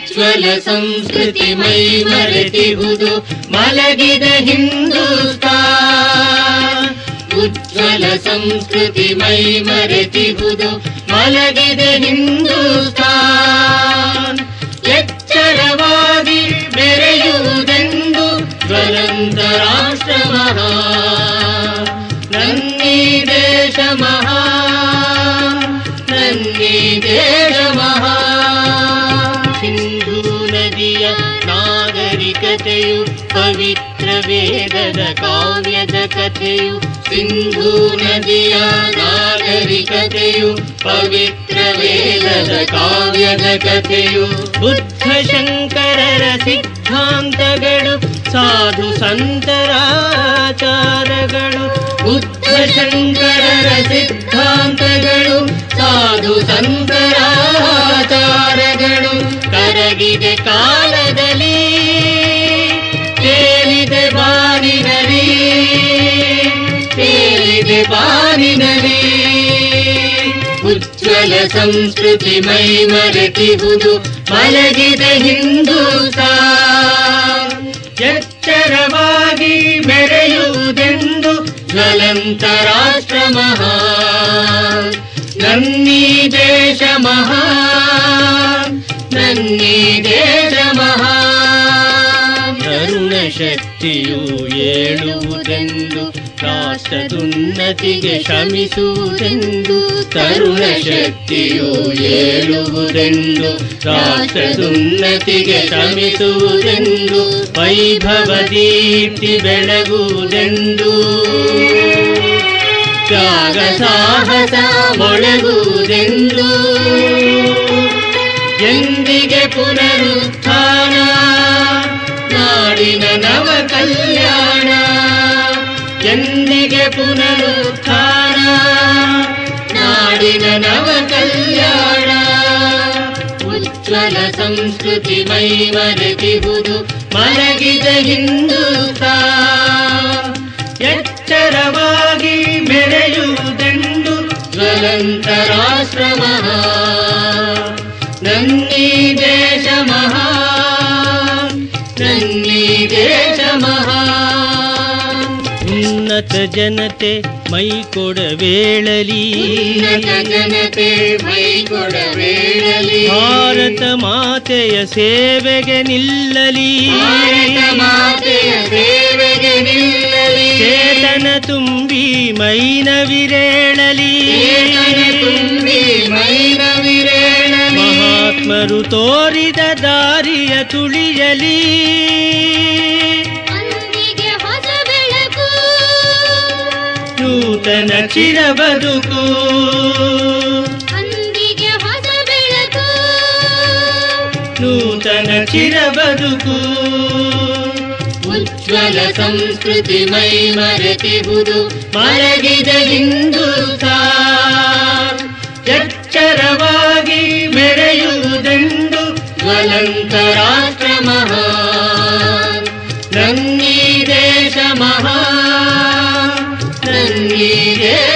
ಉಜ್ವಲ ಸಂಸ್ಕೃತಿ ಮೈ ಮರೆತಿಹುದು ಮಲಗಿದ ಹಿಂದೂಸ್ತಾನ್ ಉಜ್ವಲ ಸಂಸ್ಕೃತಿ ಮೈ ಮರೆತಿಹುದು ಮಲಗಿದ ಹಿಂದೂಸ್ತಾನ್ ಎಚ್ಚರವಾಗಿ ಬೆರೆಯುವುದೆಂದು ಜ್ವಲಂತ ರಾಷ್ಟ್ರ ಮಹಾ ನನ್ನೀ ದೇಶ ಮಹಾ ನನ್ನೀ ದೇಶ ಮಹಾ ಸಿಂಧೂ ನದಿಯ ನಾಗರಿಕತೆಯು ಪವಿತ್ರ ವೇದದ ಕಾವ್ಯದ ಕಥೆಯು ಸಿಂಧೂ ನದಿಯ ನಾಗರಿಕತೆಯು ಪವಿತ್ರ ವೇದದ ಕಾವ್ಯದ ಕಥೆಯು ಬುದ್ಧ ಶಂಕರರ ಸಿದ್ಧಾಂತಗಳು ಸಾಧು ಸಂತರಾಚಾರಗಳು ಬುದ್ಧ ಶಂಕರರ ಸಿದ್ಧಾಂತಗಳು ಸಾಧು ಸಂತರಾಚಾರಗಳು ಕರಗಿದೆ ಕಾಲದಲ್ಲಿ ತೇಲಿದೆ ಬಾನಿನಲಿ ತೇಲಿದೆ ಬಾನಿನಲಿ ಉಜ್ವಲ ಸಂಸ್ಕೃತಿ ಮೈ ಮರೆತಿಹುದು ಮಲಗಿದೆ ಹಿಂದೂಸ್ತಾನ್ ಎಚ್ಚರವಾಗಿ ಮೆರೆಯುವುದೆಂದು ಜ್ವಲಂತ ರಾಷ್ಟ್ರ ಮಹಾ ನನ್ನೀ ದೇಶ ಮಹಾ ನನ್ನೀ ದೇಶ ಮಹಾ ತರುಣ ಶಕ್ತಿಯು ಏಳುವುದೆಂದು ರಾಷ್ಟ್ರದುನ್ನತಿಗೆ ಶ್ರಮಿಸುವುದೆಂದು ತರುಣ ಶಕ್ತಿಯು ಏಳುವುದೆಂದು ರಾಷ್ಟ್ರದುನ್ನತಿಗೆ ಶ್ರಮಿಸುವುದೆಂದು ವೈಭವ ದೀಪ್ತಿ ಬೆಳಗುವುದೆಂದು ತ್ಯಾಗ ಸಾಹಸ ಮೊಳಗುವುದೆಂದು ಎಂದಿಗೆ ಪುನರುತ್ಥಾನ ನಾಡಿನ ನವ ಕಲ್ಯಾಣ ಎಂದಿಗೆ ಪುನರುತ್ಥಾನ ನಾಡಿನ ನವ ಕಲ್ಯಾಣ ಉಜ್ವಲ ಸಂಸ್ಕೃತಿ ಮೈ ಮರೆತಿಹುದು ಮಲಗಿದ ಹಿಂದೂಸ್ತಾನ್ ಎಚ್ಚರವಾಗಿ ಮೆರೆಯುವುದೆಂದು ಜ್ವಲಂತ ರಾಷ್ಟ್ರ ಮಹಾ ನನ್ನೀ ದೇಶ ಮಹಾ ನನ್ನೀ ದೇಶ ಮಹಾ ಉನ್ನತ ಜನತೆ ಮೈ ಕೊಡವೇಳಲಿ ಉನ್ನತ ಜನತೆ ಮೈ ಕೊಡಬೇಡಲಿ ಭಾರತ ಮಾತೆಯ ಸೇವೆಗೆ ನಿಲ್ಲಲಿ ಭಾರತ ಮಾತೆಯ ಸೇವೆಗೆ ನಿಲ್ಲಲಿ ಚೇತನ ತುಂಬಿ ಮೈನ ವಿರೇಳಲಿ ಚೇತನ ತುಂಬಿ ಮೈನ ವಿರೇಳಲಿ ಮಹಾತ್ಮರು ತೋರಿದ ದಾರಿಯ ತುಳಿಯಲಿ ಅಂದಿಗೆ ಹೊಸ ಬೆಳಕು ನೂತನ ಚಿರ ಬದುಕು ಅಂದಿಗೆ ಹೊಸ ಬೆಳಕು ನೂತನ ಚಿರ ಬದುಕು ಉಜ್ವಲ ಸಂಸ್ಕೃತಿ ಮೈ ಮರೆತಿಹುದು ಮಲಗಿದ ಹಿಂದೂಸ್ತಾನ್ ಎಚ್ಚರವಾಗಿ ಮೆರೆಯುವುದೆಂದು ಜ್ವಲಂತ ರಾಷ್ಟ್ರ ಮಹಾ ನನ್ನೀ ದೇಶ ಮಹಾ ನನ್ನೀ ದೇಶ